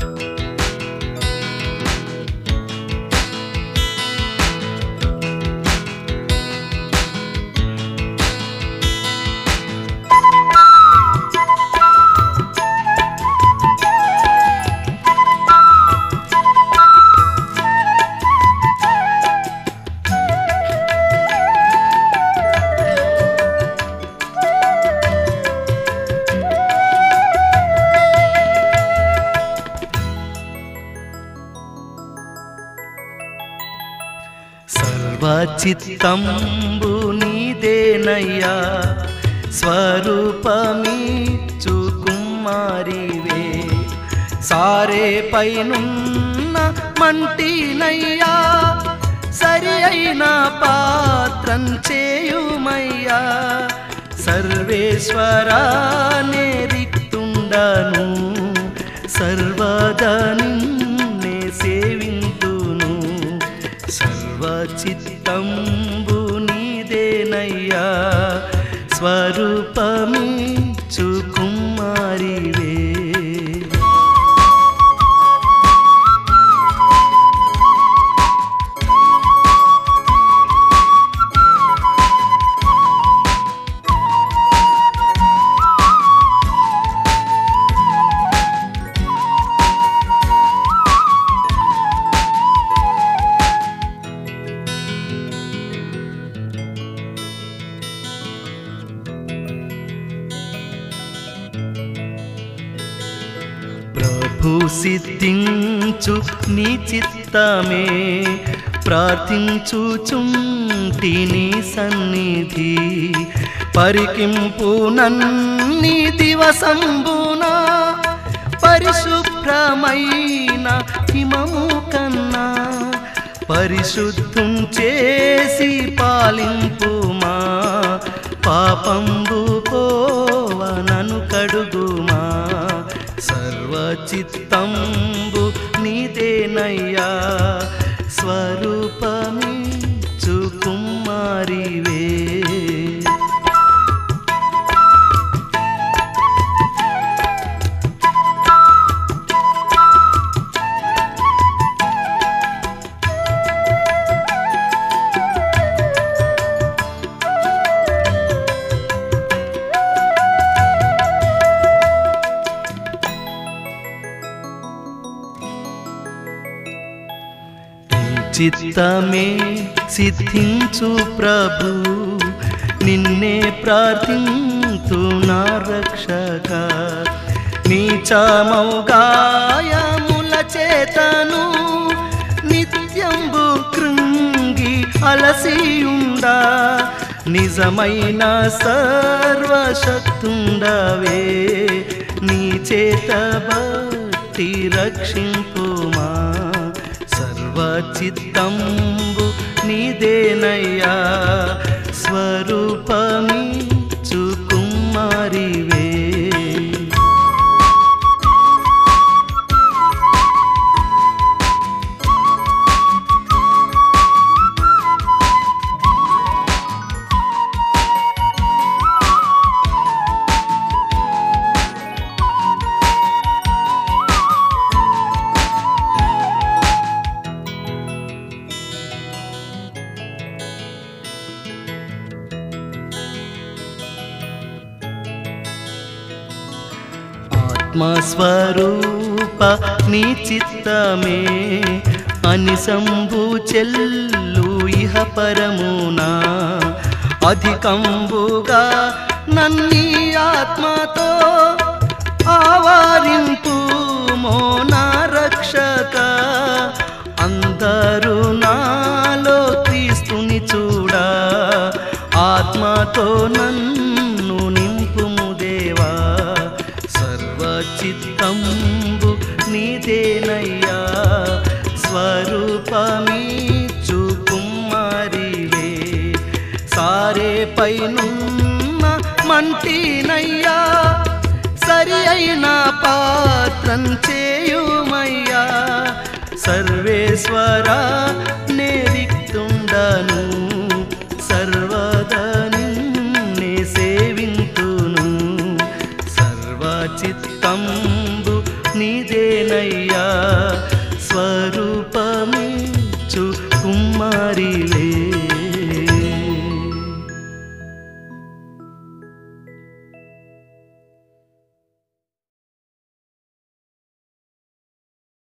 సర్వచిత్తంబు నీదేనయ్యా స్వరూపమీచు కుమారివే సారే పైనున్న మంటినయ్యా సరి అయిన పాత్రం చేయుమయ్యా సర్వేశ్వరానే రిక్తుండను సర్వదా నిన్నే సేవింతును సర్వచిత్తంబు నీదేనయ్యా స్వరూపమీచు కుమారివే ప్రభు సిద్ధించు నీ చిత్తమే ప్రార్థించుచుంటి నీ సన్నిధి పరికింపు నన్ని దివసంబున పరిశుభ్రమైన హిమము కన్నా పరిశుద్ధం చేసి పాలింపుమా పాపంబు పోవనను కడుగుమా సర్వచిత్తంబు నీదేనయ్యా స్వరూపమి కుమారివే చిత్తమే సిద్ధించు ప్రభు నిన్నే ప్రార్థింతు నా రక్షక నీచమౌగాయముల చేతను నిత్యంబు కృంగి అలసియుండా నిజమైన సర్వశక్తుండవే నీ చేత బట్టి రక్షింపుమా సర్వచిత్తంబు నీదేనయ్యా స్వరూపమి కుమారివే ఆత్మస్వరూప నీ చిత్తమే అనిసంభు చెల్లు ఇహ పరమునా అధికంబుగా నన్ని ఆత్మతో ఆవారింపు మోనా రక్షక అందరూ నాలో క్రీస్తుని చూడా ఆత్మతో నన్ను నింపుము దేవా సర్వచిత్తంబు నీదేనయ్యా స్వరూపమీచు కుమారివే సారే పైనున్న మంటినయ్యా సరి అయిన పాత్రం చేయుమయ్యా సర్వేశ్వరా నేరిక్తుండను సర్వదనిన్నే సేవింతును సర్వచిత్తంబు నీదేనయ్యా